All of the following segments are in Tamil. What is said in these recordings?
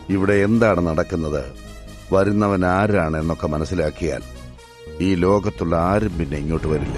ഇവിടെ എന്താണ് നടക്കുന്നത് വരുന്നവൻ ആരാണ് എന്നൊക്കെ മനസ്സിലാക്കിയാൽ ഈ ലോകത്തുള്ള ആരും പിന്നെ ഇങ്ങോട്ട് വരില്ല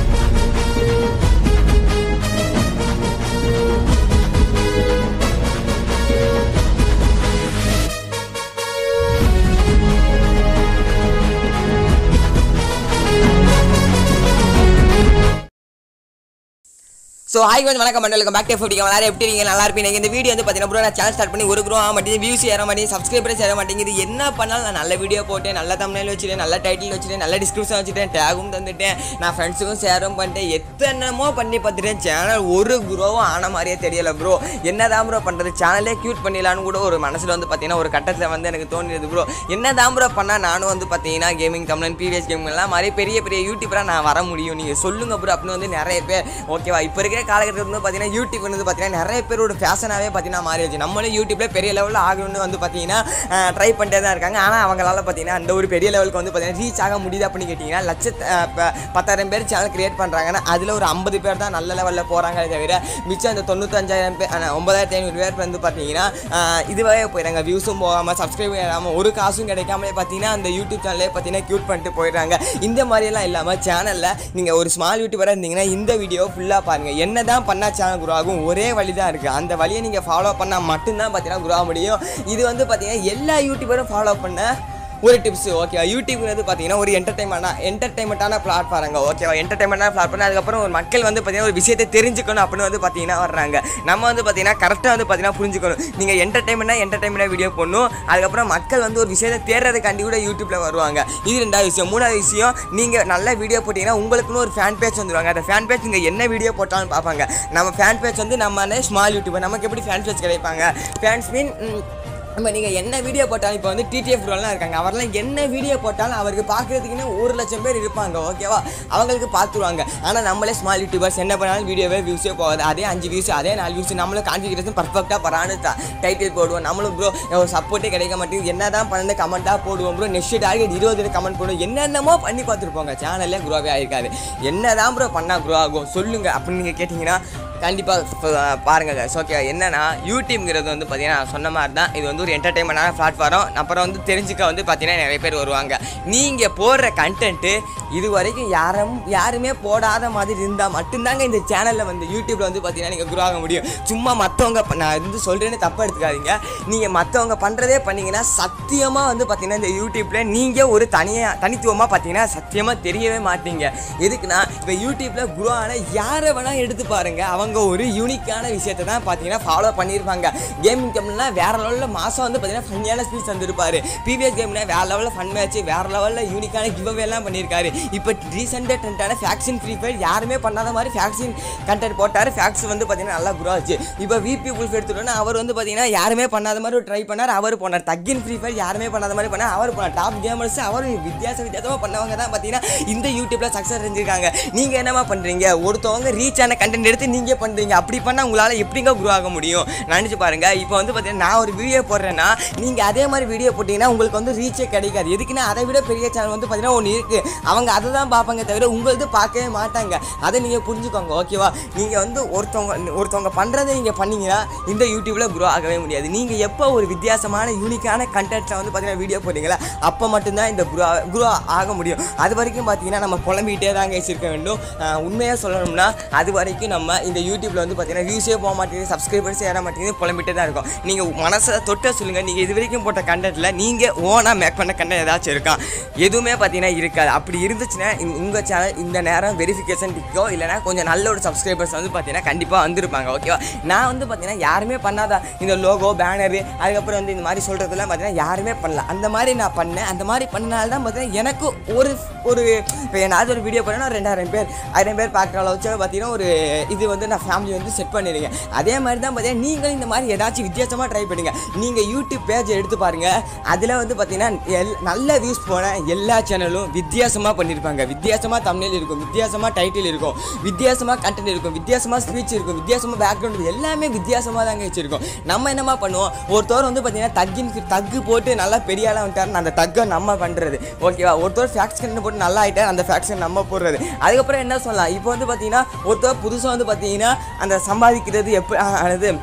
ஸோ ஹாய் கொஞ்சம் வணக்கம் மண்டலுக்கு பேக் டே ஃபோட்டிங்க எல்லாரும் எப்படி இருக்கீங்க நல்லா இருப்பீங்க இந்த வீடியோ வந்து பார்த்தீங்கன்னா ப்ரோ நான் சேனல் ஸ்டார்ட் பண்ணி ஒரு க்ரோ ஆக மாட்டேங்குது வியூஸ் ஏற மாட்டேங்குது சப்ஸ்கிரைபர்ஸ் ஏற மாட்டேங்குது என்ன பண்ணாலும் நான் நல்ல வீடியோ போட்டேன் நல்ல தமிழில் வச்சுட்டேன் நல்ல டைட்டில் வச்சுட்டேன் நல்ல டிஸ்கிரிப்ஷன் வச்சுட்டேன் டேகும் தந்துட்டேன் நான் ஃப்ரெண்ட்ஸுக்கும் ஷேரும் பண்ணிட்டேன் எத்தனைமோ பண்ணி பார்த்துட்டேன் சேனல் ஒரு க்ரோவும் ஆன மாதிரியே தெரியல ப்ரோ என்னதான் ப்ரோ பண்ணுறது சேனலே க்யூட் பண்ணிடலான்னு கூட ஒரு மனசில் வந்து பார்த்தீங்கன்னா ஒரு கட்டத்தில் வந்து எனக்கு தோணிடுது ப்ரோ என்னதான் ப்ரோ பண்ணால் நானும் வந்து பார்த்தீங்கன்னா கேமிங் தமிழன் பிவிஎஸ் கேமிங் எல்லாம் மாதிரி பெரிய பெரிய யூடியூபராக நான் வர முடியும் நீங்கள் சொல்லுங்க ப்ரோ அப்படின்னு வந்து நிறைய பேர் ஓகேவா இப்போ இருக்கிற காலகட்டத்தில் வந்து பார்த்தீங்கன்னா யூடியூப் வந்து பார்த்தீங்கன்னா நிறைய பேரோட ஃபேஷனாகவே பார்த்தீங்கன்னா மாறிடுச்சு நம்மளும் யூடியூப்ல பெரிய லெவலில் ஆகணும்னு வந்து பார்த்தீங்கன்னா ட்ரை பண்ணிட்டே தான் இருக்காங்க ஆனால் அவங்களால பார்த்தீங்கன்னா அந்த ஒரு பெரிய லெவலுக்கு வந்து பார்த்தீங்கன்னா ரீச் ஆக முடியுது அப்படின்னு கேட்டிங்கன்னா லட்சத்து அஹ், ப- பத்தாயிரம் பேர் சேனல் கிரியேட் பண்ணுறாங்கன்னா அதில் ஒரு ஐம்பது பேர் தான் நல்ல லெவலில் போகிறாங்களே தவிர மிச்சம் அந்த தொண்ணூத்தஞ்சாயிரம் பேர் அஹ், ஒன்பதாயிரத்தி ஐநூறு பேர் வந்து பார்த்தீங்கன்னா அஹ், இதுவே போயிடுறாங்க வியூஸும் போகாமல் சப்ஸ்கிரைப் ஆகாமல் ஒரு காசும் கிடைக்காமலே பார்த்தீங்கன்னா அந்த யூடியூப் சேனலே பார்த்தீங்கன்னா க்யூட் பண்ணிட்டு போயிடுறாங்க இந்த மாதிரியெல்லாம் இல்லாமல் சேனலில் நீங்கள் ஒரு ஸ்மால் யூடியூபராக இருந்தீங்கன்னா இந்த வீடியோ ஃபுல்லாக பாருங்கள் என்ன தான் பண்ணால் சேனல் குரோ ஆகும் ஒரே வழி தான் இருக்குது அந்த வழியை நீங்கள் ஃபாலோ பண்ணால் மட்டும்தான் பார்த்தீங்கன்னா குரோ ஆக முடியும் இது வந்து பார்த்தீங்கன்னா எல்லா யூடியூபரும் ஃபாலோ பண்ண ஒரு டிப்ஸ் ஓகேவா யூடியூப்ங்கிறது பார்த்தீங்கன்னா ஒரு என்டர்டைன்மெண்ட்டாக என்டர்டைன்மெண்ட்டான பிளாட்ஃபாருங்க ஓகேவா என்டர்டைன்மெண்ட்டான பிளாட்ஃபார்ம் அதுக்கப்புறம் ஒரு மக்கள் வந்து பார்த்தீங்கன்னா ஒரு விஷயத்தை தெரிஞ்சுக்கணும் அப்படின்னு வந்து பார்த்தீங்கன்னா வர்றாங்க நம்ம வந்து பார்த்தீங்கன்னா கரெக்டாக வந்து பார்த்தீங்கன்னா புரிஞ்சுக்கணும் நீங்கள் என்டர்டைன்மெண்ட்டாக என்டர்டைன்மெண்ட்டாக வீடியோ போடணும் அதுக்கப்புறம் மக்கள் வந்து ஒரு விஷயத்தை தேடுறதுக்காண்டி கூட யூடியூப்பில் வருவாங்க இது ரெண்டாவது விஷயம் மூணாவது விஷயம் நீங்கள் நல்ல வீடியோ போட்டிங்கன்னா உங்களுக்குன்னு ஒரு ஃபேன் பேஜ் வந்துருவாங்க அந்த ஃபேன் பேஜ் நீங்கள் என்ன வீடியோ போட்டாலும் பார்ப்பாங்க நம்ம ஃபேன் பேஜ் வந்து நம்ம ஸ்மால் யூடியூபர் நமக்கு எப்படி ஃபேன் பேஜ் கிடைப்பாங்க ஃபேன்ஸ் மீன் இப்போ நீங்கள் என்ன வீடியோ போட்டாலும் இப்போ வந்து டிடிஎஃப் ரோல்லாம் இருக்காங்க அவரெல்லாம் என்ன வீடியோ போட்டாலும் அவருக்கு பார்க்குறதுக்குன்னு ஒரு லட்சம் பேர் இருப்பாங்க ஓகேவா அவங்களுக்கு பார்த்துருவாங்க ஆனால் நம்மளே ஸ்மால் யூடியூபர்ஸ் என்ன பண்ணாலும் வீடியோவே வியூஸே போகாது அதே அஞ்சு வியூஸ் அதே நாலு வியூஸ் நம்மளும் கான்ஃபிகரேஷன் பர்ஃபெக்டாக பரான்னு டைட்டில் போடுவோம் நம்மளும் ப்ரோ ஒரு சப்போர்ட்டே கிடைக்க மாட்டேங்குது என்ன தான் பண்ணு கமெண்ட்டாக போடுவோம் ப்ரோ நெக்ஸ்ட் டார்கெட் இருபது கமெண்ட் போடுவோம் என்னென்னமோ பண்ணி பார்த்துருப்போங்க சேனல்லே குரோவே ஆயிருக்காது என்ன தான் ப்ரோ பண்ணால் குரோ ஆகும் சொல்லுங்கள் அப்படின்னு நீங்கள் கேட்டிங்கன்னா கண்டிப்பாக பாருங்கள் guys ஓகே என்னன்னா யூடியூப்ங்கிறது வந்து பார்த்தீங்கன்னா நான் சொன்ன மாதிரி தான் இது வந்து ஒரு என்டர்டைன்மெண்டான பிளாட்ஃபார்ம் அப்புறம் வந்து தெரிஞ்சுக்க வந்து பார்த்தீங்கன்னா நிறைய பேர் வருவாங்க நீங்கள் போடுற கண்டென்ட்டு இது வரைக்கும் யாரும் யாருமே போடாத மாதிரி இருந்தால் மட்டும்தாங்க இந்த சேனலில் வந்து யூடியூப்பில் வந்து பார்த்தீங்கன்னா நீங்கள் குரோ ஆக முடியும் சும்மா மற்றவங்க நான் வந்து சொல்கிறேன்னு தப்பாக எடுத்துக்காதீங்க நீங்கள் மற்றவங்க பண்ணுறதே பண்ணீங்கன்னா சத்தியமாக வந்து பார்த்தீங்கன்னா இந்த யூடியூப்பில் நீங்கள் ஒரு தனியாக தனித்துவமாக பார்த்தீங்கன்னா சத்தியமாக தெரியவே மாட்டீங்க எதுக்குன்னா இப்போ யூடியூப்பில் குரோ ஆன யாரை வேணால் எடுத்து பாருங்க அவங்க ஒரு யூனிக்கான விஷயத்தை தான் பார்த்தீங்கன்னா ஃபாலோ பண்ணியிருப்பாங்க கேமிங் கேம்னா வேற லெவலில் மாதம் வந்து பார்த்தீங்கன்னா ஃபன்னியான ஸ்பீச் வந்திருப்பாரு பிவிஎஸ் கேம்னா வேற லெவலில் ஃபன் மேட்ச் வேற லெவலில் யூனிக்கான கிவ் எல்லாம் பண்ணியிருக்காரு இப்போ ரீசெண்டாக ட்ரெண்டான ஃபேக்ஷன் ஃப்ரீ ஃபயர் யாருமே பண்ணாத மாதிரி ஃபேக்ஷன் கண்டென்ட் போட்டார் ஃபேக்ஸ் வந்து பார்த்தீங்கன்னா நல்லா குரோ ஆச்சு இப்போ விபி உல்ஃப் எடுத்துட்டோன்னா அவர் வந்து பார்த்தீங்கன்னா யாருமே பண்ணாத மாதிரி ட்ரை பண்ணார் அவர் போனார் தக்கின் ஃப்ரீ ஃபயர் யாருமே பண்ணாத மாதிரி பண்ணார் அவர் போனார் டாப் கேமர்ஸ் அவர் வித்தியாச வித்தியாசமாக பண்ணவங்க தான் பார்த்தீங்கன்னா இந்த யூடியூப்ல சக்ஸஸ் செஞ்சிருக்காங்க நீங்கள் என்னமா பண்ணுறீங்க ஒருத்தவங்க ரீச் ஆன கண்டென்ட் எடுத்து நீங்கள் பண்ணுறீங்க அப்படி பண்ணால் உங்களால் எப்படிங்க குரோ ஆக முடியும் நினச்சி பாருங்க இப்போ வந்து பார்த்தீங்கன்னா நான் ஒரு வீடியோ போடுறேன்னா நீங்கள் அதே மாதிரி வீடியோ போட்டிங்கன்னா உங்களுக்கு வந்து ரீச்சே கிடைக்காது எதுக்குன்னா அதை விட பெரிய சேனல் வந்து பார்த்தீங்கன்னா ஒன்று இருக்குது அவங்க அதை தான் பார்ப்பாங்க தவிர உங்களது பார்க்கவே மாட்டாங்க அதை நீங்கள் புரிஞ்சுக்கோங்க ஓகேவா நீங்கள் வந்து ஒருத்தவங்க ஒருத்தவங்க பண்ணுறதை நீங்கள் பண்ணீங்கன்னா இந்த யூடியூப்பில் குரோ ஆகவே முடியாது நீங்கள் எப்போ ஒரு வித்தியாசமான யூனிக்கான கண்டென்ட்டில் வந்து பார்த்தீங்கன்னா வீடியோ போடுறீங்களா அப்போ மட்டும்தான் இந்த குரோ குரோ ஆக முடியும் அது வரைக்கும் பார்த்தீங்கன்னா நம்ம புலம்பிக்கிட்டே தாங்க இருக்க வேண்டும் உண்மையாக சொல்லணும்னா அது வரைக்கும் நம்ம இந்த யூடியூப்பில் வந்து பார்த்தீங்கன்னா வியூஸே போக மாட்டேங்குது சப்ஸ்கிரைபர்ஸ் ஏற மாட்டேங்குது புலம்பிட்டே தான் இருக்கும் நீங்கள் மனசை தொட்ட சொல்லுங்கள் நீங்கள் இது வரைக்கும் போட்ட கண்டென்ட்டில் நீங்கள் ஓனாக மேக் பண்ண கண்டென்ட் ஏதாச்சும் இருக்கா எதுவுமே பார்த்தீங்கன்னா இருக்காது அப்படி இருந்துச்சுன்னா உங்கள் சேனல் இந்த நேரம் வெரிஃபிகேஷன் டிக்கோ இல்லைனா கொஞ்சம் நல்ல ஒரு சப்ஸ்கிரைபர்ஸ் வந்து பார்த்தீங்கன்னா கண்டிப்பாக வந்திருப்பாங்க ஓகேவா நான் வந்து பார்த்தீங்கன்னா யாருமே பண்ணாத இந்த லோகோ பேனரு அதுக்கப்புறம் வந்து இந்த மாதிரி சொல்கிறதுலாம் பார்த்தீங்கன்னா யாருமே பண்ணல அந்த மாதிரி நான் பண்ணேன் அந்த மாதிரி பண்ணனால தான் பார்த்தீங்கன்னா எனக்கு ஒரு ஒரு இப்போ ஏதாவது ஒரு வீடியோ பண்ணேன்னா ஒரு ரெண்டாயிரம் பேர் ஆயிரம் பேர் பார்க்குற அளவுக்கு பார்த்தீங்கன்னா ஒரு இது வந்து நான் ஃபேமிலி வந்து செட் பண்ணிடுங்க அதே மாதிரி தான் பார்த்தீங்கன்னா நீங்களும் இந்த மாதிரி ஏதாச்சும் வித்தியாசமாக ட்ரை பண்ணுங்க நீங்கள் யூடியூப் பேஜ் எடுத்து பாருங்க அதில் வந்து பார்த்தீங்கன்னா எல் நல்ல வியூஸ் போன எல்லா சேனலும் வித்தியாசமாக பண்ணியிருப்பாங்க வித்தியாசமாக தமிழில் இருக்கும் வித்தியாசமாக டைட்டில் இருக்கும் வித்தியாசமாக கண்டென்ட் இருக்கும் வித்தியாசமாக ஸ்பீச் இருக்கும் வித்தியாசமாக பேக்ரவுண்ட் எல்லாமே வித்தியாசமாக தாங்க வச்சிருக்கோம் நம்ம என்னமா பண்ணுவோம் ஒருத்தர் வந்து பார்த்தீங்கன்னா தக்கின் தக்கு போட்டு நல்லா பெரிய ஆளாக வந்துட்டாருன்னு அந்த தக்கை நம்ம பண்ணுறது ஓகேவா ஒருத்தர் ஃபேக்ஸ் கண்டு போட்டு நல்லா ஆகிட்டார் அந்த ஃபேக்ஷன் நம்ம போடுறது அதுக்கப்புறம் என்ன சொல்லலாம் இப்போ வந்து பார்த்தீங்கன்னா ஒருத்தர் புதுசாக வந்து பார்த்தீங்கன்னா அந்த சம்பாதிக்கிறது எப்போ அது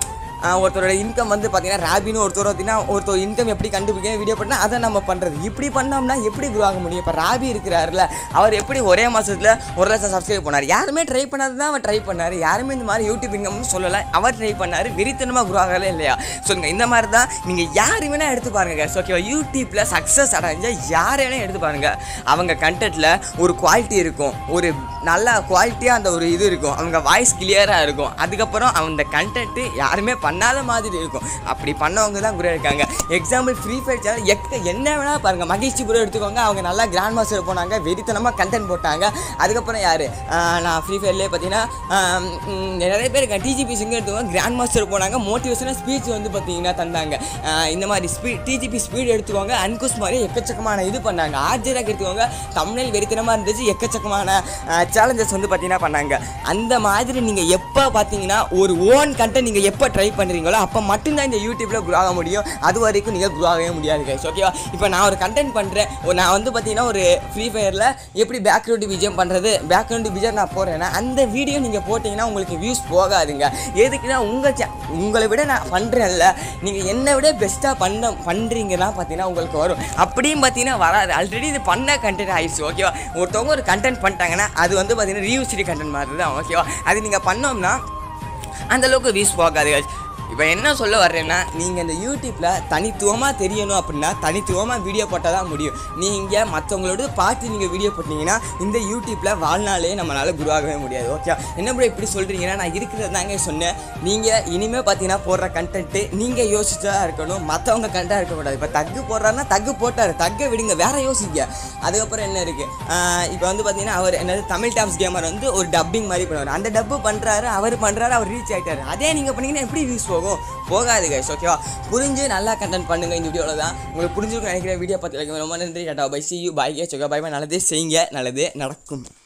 ஆஹ் ஒருத்தரோட இன்கம் வந்து பார்த்தீங்கன்னா ராபின்னு ஒருத்தர் பார்த்தீங்கன்னா ஒருத்தர் இன்கம் எப்படி கண்டுபிடிக்க வீடியோ பண்ணால் அதை நம்ம பண்ணுறது இப்படி பண்ணோம்னா எப்படி grow ஆக முடியும் இப்போ ராபி இருக்கிறாருல அவர் எப்படி ஒரே மாதத்தில் ஒரு லட்சம் சப்ஸ்கிரைப் பண்ணார் யாருமே ட்ரை பண்ணாது தான் அவர் ட்ரை பண்ணார் யாருமே இந்த மாதிரி யூடியூப் இன்கம்னு சொல்லலை அவர் ட்ரை பண்ணார் வெறித்தனமாக குரோ ஆகலை இல்லையா சொல்லுங்க இந்த மாதிரி தான் நீங்கள் யார் வேணால் எடுத்து பாருங்க ஓகேவா யூடியூப்பில் சக்ஸஸ் அடைஞ்ச யார் வேணால் எடுத்து பாருங்க அவங்க கண்டென்ட்டில் ஒரு குவாலிட்டி இருக்கும் ஒரு நல்ல குவாலிட்டியாக அந்த ஒரு இது இருக்கும் அவங்க வாய்ஸ் கிளியராக இருக்கும் அதுக்கப்புறம் அந்த கண்டென்ட்டு யாருமே பண்ணாத மாதிரி இருக்கும் அப்படி பண்ணவங்க தான் குரோ இருக்காங்க எக்ஸாம்பிள் ஃப்ரீ ஃபயர் சேனல் எக்க என்ன வேணால் பாருங்கள் மகிழ்ச்சி குரோ எடுத்துக்கோங்க அவங்க நல்லா கிராண்ட் மாஸ்டர் போனாங்க வெறித்தனமாக கண்டென்ட் போட்டாங்க அதுக்கப்புறம் யார் நான் ஃப்ரீ ஃபயர்லேயே பார்த்தீங்கன்னா ஆம், ம், நிறைய பேர் டிஜிபி சிங்க எடுத்துக்கோங்க கிராண்ட் மாஸ்டர் போனாங்க மோட்டிவேஷனாக ஸ்பீச் வந்து பார்த்தீங்கன்னா தந்தாங்க ஆஹ், இந்த மாதிரி ஸ்பீட் டிஜிபி ஸ்பீட் எடுத்துக்கோங்க அன்குஸ் மாதிரி எக்கச்சக்கமான இது பண்ணாங்க ஆர்ஜராக எடுத்துக்கோங்க தமிழில் வெறித்தனமாக இருந்துச்சு எக்கச்சக்கமான சேலஞ்சஸ் வந்து பார்த்தீங்கன்னா பண்ணாங்க அந்த மாதிரி நீங்கள் எப்போ பார்த்தீங்கன்னா ஒரு ஓன் கண்டென்ட் நீங்கள் எப்போ ட்ரை பண்ணுறீங்களோ அப்போ மட்டும்தான் இந்த யூடியூப்பில் குரோ ஆக முடியும் அது வரைக்கும் நீங்கள் குரோ ஆகவே முடியாது கைஸ் ஓகேவா இப்போ நான் ஒரு கண்டென்ட் பண்ணுறேன் நான் வந்து பார்த்தீங்கன்னா ஒரு ஃப்ரீ ஃபயரில் எப்படி பேக்ரவுண்டு விஜயம் பண்ணுறது பேக்ரவுண்டு விஜயம் நான் போடுறேன்னா அந்த வீடியோ நீங்கள் போட்டிங்கன்னா உங்களுக்கு வியூஸ் போகாதுங்க எதுக்குன்னா உங்கள் சே உங்களை விட நான் பண்ணுறேன்ல நீங்கள் என்னை விட பெஸ்ட்டாக பண்ண பண்ணுறீங்கன்னா பார்த்தீங்கன்னா உங்களுக்கு வரும் அப்படியும் பார்த்தீங்கன்னா வராது ஆல்ரெடி இது பண்ண கண்டென்ட் ஆயிடுச்சு ஓகேவா ஒருத்தவங்க ஒரு கண்டென்ட் பண்ணிட்டாங்கன்னா அது வந்து பார்த்தீங்கன்னா ரியூசிட்டி கண்டென்ட் மாதிரி தான் ஓகேவா அது நீங்கள் பண்ணோம்னா அந்த அளவுக்கு வியூஸ் போகாது இப்போ என்ன சொல்ல வர்றேன்னா நீங்கள் இந்த யூடியூப்பில் தனித்துவமாக தெரியணும் அப்படின்னா தனித்துவமாக வீடியோ போட்டால் தான் முடியும் நீங்கள் மற்றவங்களோட பார்த்து நீங்கள் வீடியோ போட்டிங்கன்னா இந்த யூடியூப்பில் வாழ்நாளே நம்மளால் குருவாகவே முடியாது ஓகே என்ன ப்ரோ இப்படி சொல்கிறீங்கன்னா நான் இருக்கிறது தாங்க சொன்னேன் நீங்கள் இனிமேல் பார்த்தீங்கன்னா போடுற கண்டென்ட்டு நீங்கள் யோசிச்சா இருக்கணும் மற்றவங்க கண்டாக இருக்கக்கூடாது இப்போ தக்கு போடுறாருன்னா தக்கு போட்டார் தக்கை விடுங்க வேற யோசிக்க அதுக்கப்புறம் என்ன இருக்குது இப்போ வந்து பார்த்தீங்கன்னா அவர் என்னது தமிழ் டாப்ஸ் கேமர் வந்து ஒரு டப்பிங் மாதிரி பண்ணுவார் அந்த டப்பு பண்ணுறாரு அவர் பண்ணுறாரு அவர் ரீச் ஆகிட்டாரு அதே நீங்கள் பண்ணீங்கன்னா எப்படி வியூஸ் போகும் போகாது கைஸ் ஓகேவா புரிஞ்சு நல்லா கண்டென்ட் பண்ணுங்க இந்த வீடியோவில் தான் உங்களுக்கு புரிஞ்சுக்கணும் நினைக்கிற வீடியோ பார்த்து ரொம்ப நன்றி tata bye see you bye கே சொக்கா பை நல்லதே செய்யுங்க நல்லதே நடக்கும்